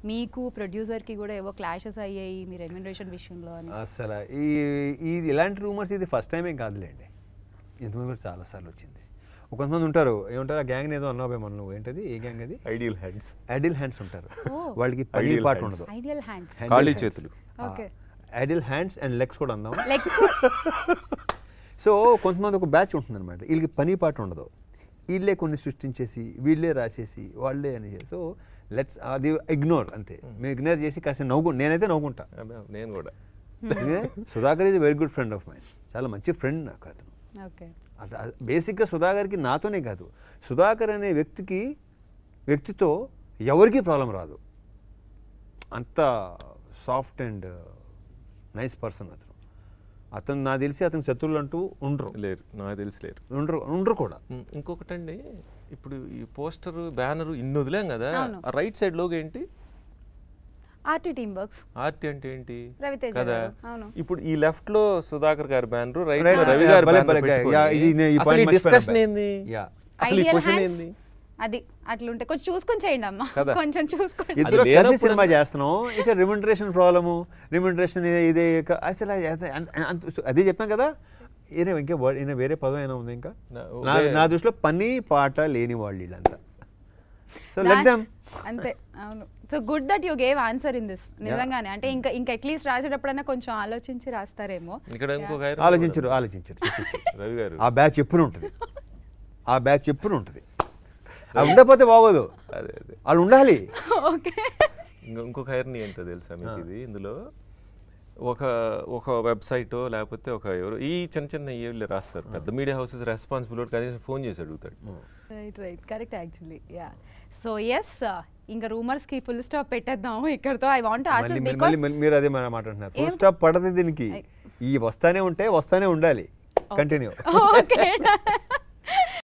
మీకు ప్రొడ్యూసర్కి కూడా ఏవో క్లాషెస్ అయ్యాయి మీ రెమ్యునరేషన్ విషయంలో అని అసలు ఈ ఇది ఇలాంటి రూమర్స్ ఇది ఫస్ట్ టైం ఏం కాదులేండి ఇంతకుముందు కూడా చాలాసార్లు వచ్చింది ఒక కొంతమంది ఉంటారు ఏమంటారు ఆ గ్యాంగ్ ఏదో అన్నావు మనం నువ్వు ఏంటది ఏ గ్యాంగ్ అది ఐడియల్ హ్యాండ్స్ ఐడిల్ హ్యాండ్స్ ఉంటారు Oh. వాళ్ళకి పని Ideal పాట hands. ఉండదు ఐడియల్ హ్యాండ్స్ Ideal ఖాళీ hands. చేతులు. ఆ, Okay. Idle hands and legs కూడా అందాం లెగ్స్ సో కొంతమంది ఒక బ్యాచ్ ఉంటుందన్నమాట వీళ్ళకి పని పాట ఉండదు వీళ్ళే కొన్ని సృష్టించేసి వీళ్ళే రాసేసి వాళ్ళే అని సో లెట్స్ అది ఇగ్నోర్ అంతే మేము ఇగ్నోర్ చేసి కాస్త నవ్వుకు నేనైతే నవ్వుకుంటా నేను కూడా Sudhakar is very good friend of mind చాలా మంచి ఫ్రెండ్ నాకు అతను ఓకే అట్లా బేసిక్గా సుధాకర్కి నాతోనే కాదు సుధాకర్ అనే వ్యక్తికి వ్యక్తితో ఎవరికీ ప్రాబ్లం రాదు అంత సాఫ్ట్ అండ్ నైస్ పర్సన్ అతను అతను నాకు తెలిసి అతని శత్రువులు అంటూ ఉండరు లేరు నాకు తెలిసి లేరు ఉండరు ఉండరు కూడా ఉమ్, ఇంకొకటండి ఇప్పుడు ఈ పోస్టర్ బ్యానర్ ఇన్ని వదిలేం కదా అవును. ఆ రైట్ సైడ్ లోగో ఏంటి ఆర్టీ టీమ్ వర్క్స్ ఆర్టీ అంటే ఏంటి రవితేజ కదా గారు, అవును. ఇప్పుడు ఈ లెఫ్ట్ లో సుధాకర్ గారి బ్యానర్ రైట్ Right, లో రవి yeah, గారి భలే, banner భలే, పెట్టుకొని, yeah, ఇది నేను ఈ అసలు point ఈ మర్చిపోయాను డిస్కషన్ అబ్బాయి. ఏంది Yeah. అసలు ఈ ఐడియల్ క్వశ్చన్ హ్యాండ్స్ ఏంది అది అట్లుంటే కొంచెం చూసుకొని చేయండి అమ్మా కదా. కొంచెం చూసుకోండి అది ఇద్దరు కలిసి లేనప్పుడు సినిమా అన్నా- చేస్తున్నాం ఇక రిమండరేషన్ ప్రాబ్లము రిమండరేషన్ ఇదే ఇక అసలు అది- అది- అంత- అంత- అదే చెప్పాం కదా ఈయన ఇంకా word- ఈయన వేరే పదం ఏమైనా ఉంది ఇంకా నా- నా వే- నా దృష్టిలో పని పాట లేని వాళ్ళు వీళ్ళంతా సో లెట్ నా- దెమ్ అంతే అవును so good that you gave answer in this నిజంగానే అంటే ఇంకా ఇంకా అట్లీస్ట్ రాసేటప్పుడైనా కొంచెం ఆలోచించి రాస్తారేమో ఇక్కడ ఇంకొక ఆయన ఆలోచించరు ఆలోచించరు చి, చి, చి. రవి గారు ఆ బ్యాచ్ ఎప్పుడు ఉంటుంది ఆ బ్యాచ్ ఎప్పుడు ఉంటుంది అది ఉండకపోతే బాగోదు అదే అదే వాళ్ళు ఉండాలి ఓకే ఇంకో- ఇంకొక ఐరనీ ఏంటో తెలుసా మీకు ఇది ఇందులో ఒక ఒక వెబ్సైట్ లేకపోతే ఒక ఎవరు ఈ చిన్న చిన్న ఏళ్ళు రాస్తారు పెద్ద మీడియా హౌసెస్ రెస్పాన్సిబుల్ కనీసం ఫోన్ చేసి అడుగుతాడు right right correct actually ya so yes ఇంకా రూమర్స్ కి ఫుల్ స్టాప్ పెట్టేద్దాం ఇక్కడతో ఐ వాంట్ ఆస్క్ మళ్ళీ మళ్ళీ- బికాస్ మళ్ళీ మీరు అదే మాట అంటున్నారు ఫుల్ ఏం- స్టాప్ పడదు దీనికి ఈ వస్తానే ఉంటే వస్తానే ఉండాలి కంటిన్యూ ఓకే